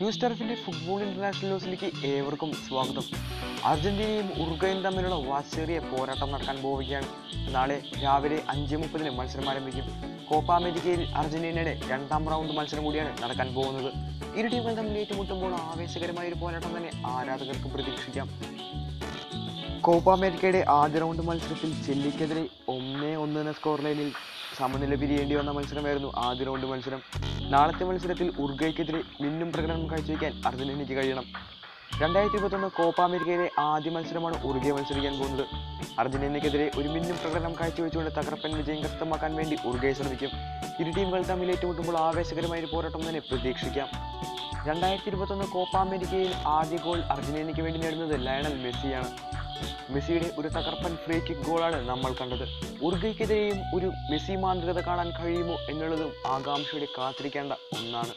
news ടർഫിന്റെ football international ന്യൂസിലേക്ക് ഏവർക്കും സ്വാഗതം അർജന്റീനയും ഉറുഗ്വയും തമ്മിലുള്ള വാശേറിയ പോരാട്ടം നടക്കാൻ പോവുകയാണ് നാളെ രാവിലെ അഞ്ച് മുപ്പതിന് മത്സരം ആരംഭിക്കും കോപ്പ അമേരിക്കയിൽ അർജന്റീനയുടെ രണ്ടാം റൗണ്ട് മത്സരം കൂടിയാണ് നടക്കാൻ പോകുന്നത് ഇരു ടീമുകൾ തമ്മിൽ ഏറ്റുമുട്ടുമ്പോൾ ആവേശകരമായ ഒരു പോരാട്ടം തന്നെ ആരാധകർക്ക് പ്രതീക്ഷിക്കാം കോപ്പ അമേരിക്കയുടെ ആദ്യ റൗണ്ട് മത്സരത്തിൽ ചെല്ലിക്കെതിരെ ഒന്നേ ഒന്ന് എന്ന സ്കോർ ലൈനിൽ സമനില പിരിയേണ്ടി വന്ന മത്സരമായിരുന്നു ആദ്യ റൗണ്ട് മത്സരം നാളത്തെ മത്സരത്തിൽ ഉറുഗ്വയ്ക്കെതിരെ മിന്നും പ്രകടനം കാഴ്ചവെക്കാൻ അർജന്റീനയ്ക്ക് കഴിയണം രണ്ടായിരത്തി ഇരുപത്തൊന്ന് കോപ്പ അമേരിക്കയിലെ ആദ്യ മത്സരമാണ് ഉറുഗ്വ മത്സരിക്കാൻ പോകുന്നത് അർജന്റീനയ്ക്കെതിരെ ഒരു മിന്നും പ്രകടനം കാഴ്ചവെച്ചുകൊണ്ട് തകർപ്പൻ വിജയം കരസ്ഥമാക്കാൻ വേണ്ടി ഉറുഗ്വ ശ്രമിക്കും ഇരു ടീമുകൾ തമ്മിൽ ഏറ്റുമുട്ടുമ്പോൾ ആവേശകരമായ ഒരു പോരാട്ടം തന്നെ പ്രതീക്ഷിക്കാം രണ്ടായിരത്തി ഇരുപത്തൊന്ന് കോപ്പ അമേരിക്കയിൽ ആദ്യ ഗോൾ അർജന്റീനയ്ക്ക് വേണ്ടി നേടുന്നത് ലയണൽ മെസ്സിയാണ് മെസ്സിയുടെ ഒരു തകർപ്പൻ ഫ്രീ കിക്ക് ഗോളാണ് നമ്മൾ കണ്ടത് ഉറുഗ്വയ്ക്കെതിരെയും ഒരു മെസ്സി മാന്ത്രികത കാണാൻ കഴിയുമോ എന്നുള്ളതും ആകാംക്ഷയുടെ കാത്തിരിക്കേണ്ട ഒന്നാണ്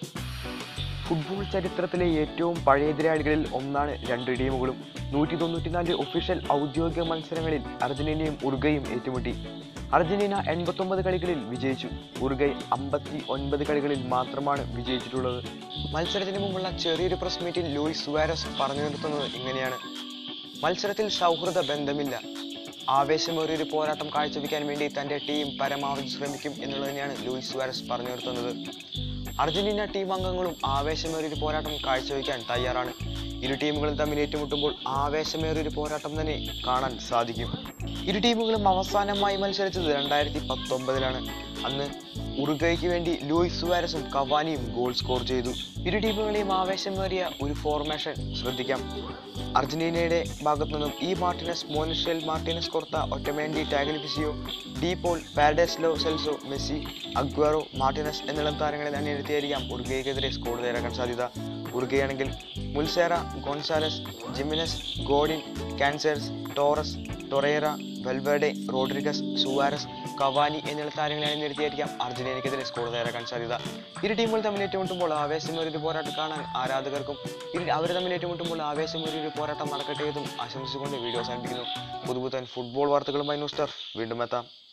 ഫുട്ബോൾ ചരിത്രത്തിലെ ഏറ്റവും പഴയ എതിരാളികളിൽ ഒന്നാണ് രണ്ട് ടീമുകളും നൂറ്റി തൊണ്ണൂറ്റിനാല് ഒഫീഷ്യൽ ഔദ്യോഗിക മത്സരങ്ങളിൽ അർജന്റീനയും ഉറുഗയും ഏറ്റുമുട്ടി അർജന്റീന എൺപത്തൊമ്പത് കളികളിൽ വിജയിച്ചു ഉറുഗൈ അമ്പത്തി ഒൻപത് കളികളിൽ മാത്രമാണ് വിജയിച്ചിട്ടുള്ളത് മത്സരത്തിന് മുമ്പുള്ള ചെറിയൊരു പ്രസ് മീറ്റിൽ ലൂയിസ് സുവാരസ് പറഞ്ഞു നിർത്തുന്നത് ഇങ്ങനെയാണ് മത്സരത്തിൽ സൗഹൃദ ബന്ധമില്ല ആവേശമേറിയൊരു പോരാട്ടം കാഴ്ചവെക്കാൻ വേണ്ടി തന്റെ ടീം പരമാവധി ശ്രമിക്കും എന്നുള്ളത് തന്നെയാണ് ലൂയിസ് സുവാരസ് പറഞ്ഞു നിർത്തുന്നത് അർജന്റീന ടീം അംഗങ്ങളും ആവേശമേറിയൊരു പോരാട്ടം കാഴ്ചവെക്കാൻ തയ്യാറാണ് ഇരു ടീമുകളും തമ്മിൽ ഏറ്റുമുട്ടുമ്പോൾ ആവേശമേറിയൊരു പോരാട്ടം തന്നെ കാണാൻ സാധിക്കും ഇരു ടീമുകളും അവസാനമായി മത്സരിച്ചത് രണ്ടായിരത്തി പത്തൊമ്പതിലാണ് അന്ന് ഉറുഗ്വയ്ക്ക് വേണ്ടി ലൂയിസ് സുവാരസും കവാനിയും ഗോൾ സ്കോർ ചെയ്തു ഇരു ടീമുകളെയും ആവേശമേറിയ ഒരു ഫോർമേഷൻ ശ്രദ്ധിക്കാം അർജന്റീനയുടെ ഭാഗത്തു നിന്നും ഈ മാർട്ടിനസ് മോനിഷൽ മാർട്ടിനസ് കൊർത്ത ഒറ്റമേൻഡി ടാഗലിഫിസിയോ De Paul Paredes Lo Celso Messi Aguero Martinez എന്നുള്ള താരങ്ങളെ തന്നെ എടുത്തിയായിരിക്കാം ഉറുഗ്വയ്ക്കെതിരെ സ്കോർ നേടാൻ സാധ്യത ഉറുഗ്വയാണെങ്കിൽ മുൽസേറ ഗോൺസാലസ് ജിമിനസ് ഗോഡിൻ കാൻസേഴ്സ് Torres Torreira Valverde Rodriguez Suarez Cavani എന്നുള്ള താരങ്ങളെ അണിനിരത്തിയായിരിക്കാം അർജന്റീനയ്ക്കെതിരെ സ്കോർ നേടാൻ സാധ്യത ഇരു ടീമുകൾ തമ്മിൽ ഏറ്റുമുട്ടുമ്പോൾ ആവേശമേറിയൊരു പോരാട്ടം കാണാൻ ആരാധകർക്കും ഇരു അവർ തമ്മിൽ ഏറ്റുമുട്ടുമ്പോൾ ആവേശമേറിയൊരു പോരാട്ടം നടക്കട്ടെ എന്നും ആശംസിച്ചുകൊണ്ട് വീഡിയോ അവസാനിപ്പിക്കുന്നു പുതുപുത്തൻ ഫുട്ബോൾ വാർത്തകളുമായി ന്യൂസ് സ്റ്റാർ വീണ്ടും എത്താം